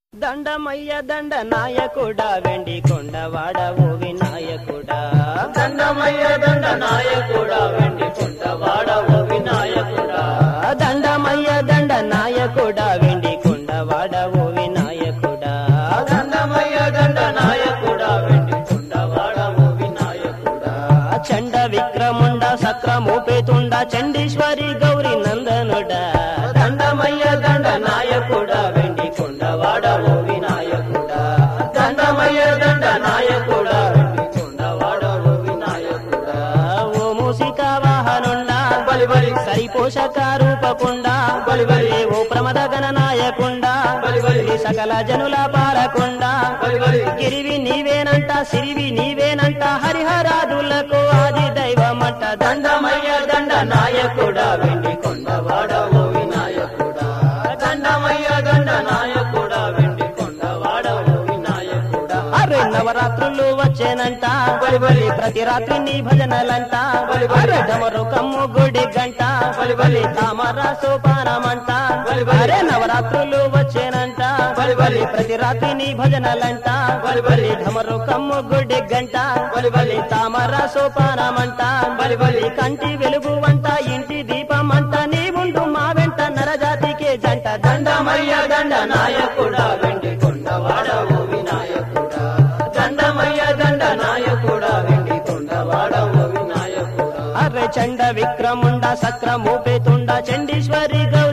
దండమయ్య దండ నాయకుడా వెండి కొండవాడ ఓ వినాయకుడా దండమయ్య దండ నాయకుడా వెండి కొండవాడ ఓ వినాయకుడా దండమయ్య దండ నాయకుడా వెండి కొండవాడ ఓ వినాయకుడా దండమయ్య దండ నాయకుడా వెండి కొండవాడ ఓ వినాయకుడా చండ విక్రముండ సక్రమూపేతుండ చండీశ్వరి గౌరి నందనుడా దండమయ్య దండ నాయకుడా వెండి కొండవాడ ఓ వినాయకుడా దండమయ్య దండ నాయకుడా వెండి కొండవాడ ఓ వినాయకుడా ఓ మూసిక వాహనుండా బలి బలి సరిపోషక రూపకుండా బలి బలి ఓ ప్రమద గణనాయకుండా బలి బలి సకల జనుల పాలకుండా బలి బలి గిరివి నీవేనంట సిరివి నీవేనంట హరిహరాదులకు ఆది దైవమంట దండమయ్య దండ నాయకుడా వెండి కొండవాడ ఓ వినాయకుడా దండమయ్య దండ నాయకుడా వెండి కొండవాడ ఓ వినాయకుడా అరే నవరాత్రులు వచ్చేనంట బలి బలి ప్రతి రాత్రి నీ భజనలంట బలి బలి. అరే డమరు కమ్ము గుడి గంట బలి బలి. తామర సోపానమంట బలి బలి. అరే నవరాత్రులు వచ్చేనంట బలి బలి. ప్రతి రాత్రి నీ భజనలంట బలి బలి. డమరు కమ్ము గుడి గంట బలి బలి. తామర సోపానమంట బలి బలి. కంటి వెలుగు వంట ఇంటి దీపం అంట నీ ఉండు మా వెంట నరజాతికే జంట దండమయ్య దండ నాయకుడా వెండి కొండవాడ ఓ వినాయకుడా దండమయ్య దండ నాయకుడా వెండి కొండవాడ ఓ వినాయకుడా అర్రె చండ విక్రముండ సక్రమూపేతుండ చండీశ్వరి గౌరి